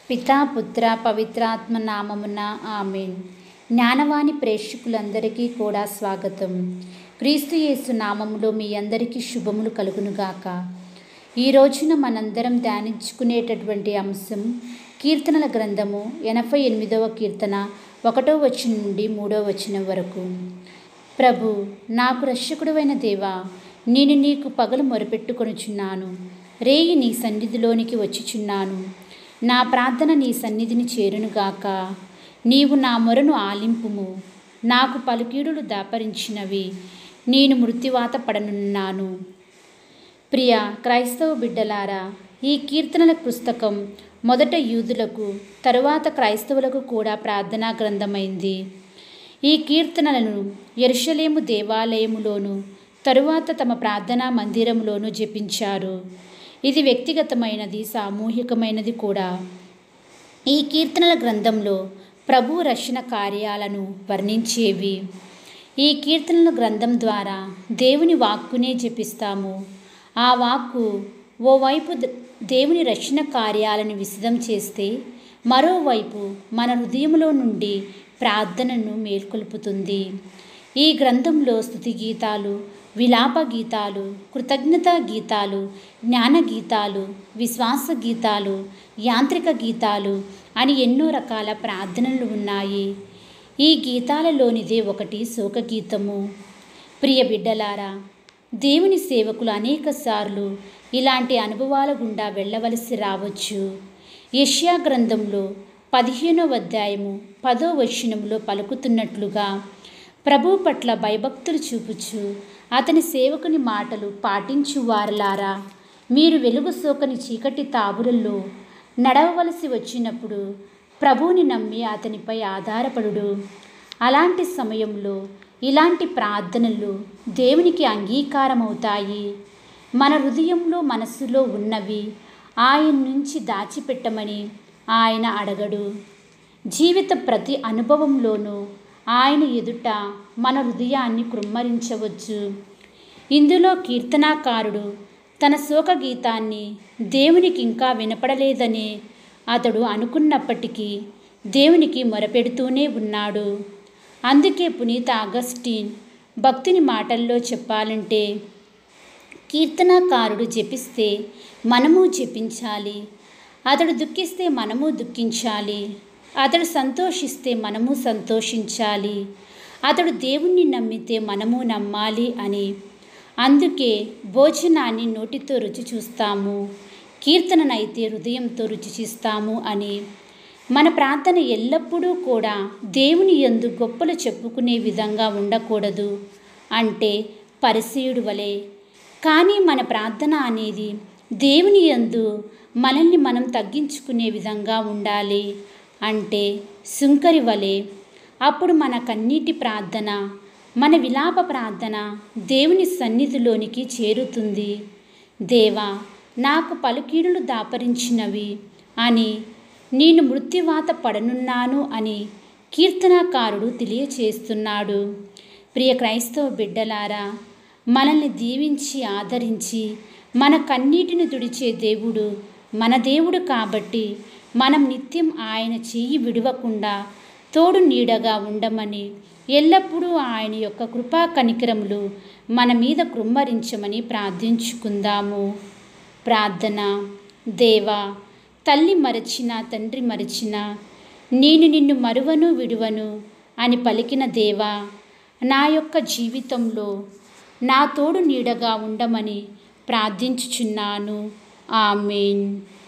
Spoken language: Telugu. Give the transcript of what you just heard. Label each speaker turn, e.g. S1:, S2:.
S1: పితా పుత్ర పవిత్రాత్మ నామమున ఆమెన్ జ్ఞానవాణి ప్రేక్షకులందరికీ కూడా స్వాగతం క్రీస్తు యేసు నామములో మీ అందరికీ శుభములు కలుగునుగాక ఈ రోజున మనందరం ధ్యానించుకునేటటువంటి అంశం కీర్తనల గ్రంథము ఎనభై ఎనిమిదవ కీర్తన ఒకటో వచనం నుండి మూడో వచనం వరకు ప్రభు నాకు రక్షకుడవైన దేవా నేను నీకు పగలు మొరపెట్టుకొనుచున్నాను రేయి నీ సన్నిధిలోనికి వచ్చిచున్నాను నా ప్రార్థన నీ సన్నిధిని చేరునుగాక నీవు నా మొరను ఆలింపుము నాకు పలుకీడులు దాపరించినవి నేను మృత్యువాత పడనున్నాను ప్రియ క్రైస్తవ బిడ్డలారా ఈ కీర్తనల పుస్తకం మొదట యూదులకు తరువాత క్రైస్తవులకు కూడా ప్రార్థనా గ్రంథమైంది ఈ కీర్తనలను ఎరుషలేము దేవాలయములోను తరువాత తమ ప్రార్థనా మందిరంలోనూ జపించారు ఇది వ్యక్తిగతమైనది సామూహికమైనది కూడా ఈ కీర్తనల గ్రంథంలో ప్రభు రక్షణ కార్యాలను వర్ణించేవి ఈ కీర్తనల గ్రంథం ద్వారా దేవుని వాక్కునే జపిస్తాము ఆ వాక్కు ఓవైపు దేవుని రక్షణ కార్యాలను విశదం చేస్తే మరోవైపు మన హృదయంలో నుండి ప్రార్థనను మేల్కొల్పుతుంది ఈ గ్రంథంలో స్థుతి గీతాలు విలాప గీతాలు కృతజ్ఞతా గీతాలు జ్ఞాన గీతాలు విశ్వాస గీతాలు యాంత్రిక గీతాలు అని ఎన్నో రకాల ప్రార్థనలు ఉన్నాయి ఈ గీతాలలోనిదే ఒకటి శోకగీతము ప్రియ బిడ్డలారా దేవుని సేవకులు అనేక సార్లు ఇలాంటి అనుభవాల గుండా వెళ్ళవలసి రావచ్చు యష్యా గ్రంథంలో పదిహేనవ అధ్యాయము పదో వచనంలో పలుకుతున్నట్లుగా ప్రభు పట్ల భయభక్తులు చూపుచు అతని సేవకుని మాటలు పాటించు వారలారా మీరు వెలుగు సోకని చీకటి తాబులలో నడవవలసి వచ్చినప్పుడు ప్రభువుని నమ్మి అతనిపై ఆధారపడుడు అలాంటి సమయంలో ఇలాంటి ప్రార్థనలు దేవునికి అంగీకారమవుతాయి మన హృదయంలో మనస్సులో ఉన్నవి ఆయన నుంచి దాచిపెట్టమని ఆయన అడగడు జీవిత ప్రతి అనుభవంలోనూ ఆయన ఎదుట మన హృదయాన్ని కృమ్మరించవచ్చు ఇందులో కీర్తనాకారుడు తన శోక గీతాన్ని దేవునికి ఇంకా వినపడలేదని అతడు అనుకున్నప్పటికీ దేవునికి మొరపెడుతూనే ఉన్నాడు అందుకే పునీత అగస్టిన్ భక్తుని మాటల్లో చెప్పాలంటే కీర్తనాకారుడు జపిస్తే మనము జపించాలి అతడు దుఃఖిస్తే మనము దుఃఖించాలి అతడు సంతోషిస్తే మనము సంతోషించాలి అతడు దేవుణ్ణి నమ్మితే మనము నమ్మాలి అని అందుకే భోజనాన్ని నోటితో రుచి చూస్తాము కీర్తననైతే హృదయంతో రుచి చూస్తాము అని మన ప్రార్థన ఎల్లప్పుడూ కూడా దేవుని ఎందు గొప్పలు చెప్పుకునే విధంగా ఉండకూడదు అంటే పరిశీయుడు వలె కానీ మన ప్రార్థన అనేది దేవుని యందు మనల్ని మనం తగ్గించుకునే విధంగా ఉండాలి అంటే సుంకరి వలె అప్పుడు మన కన్నీటి ప్రార్థన మన విలాప ప్రార్థన దేవుని సన్నిధిలోనికి చేరుతుంది దేవా నాకు పలుకీడులు దాపరించినవి అని నేను మృత్యువాత పడనున్నాను అని కీర్తనాకారుడు తెలియచేస్తున్నాడు ప్రియ క్రైస్తవ బిడ్డలారా మనల్ని దీవించి ఆదరించి మన కన్నీటిని తుడిచే దేవుడు మన దేవుడు కాబట్టి మనం నిత్యం ఆయన చెయ్యి విడవకుండా తోడు నీడగా ఉండమని ఎల్లప్పుడూ ఆయన యొక్క కృపా కనికరములు మన మీద కృమ్మరించమని ప్రార్థించుకుందాము ప్రార్థన దేవా తల్లి మరచిన తండ్రి మరచిన నేను నిన్ను మరువను విడువను అని పలికిన దేవా నా యొక్క జీవితంలో నా తోడు నీడగా ఉండమని ప్రార్థించుచున్నాను ఆమెన్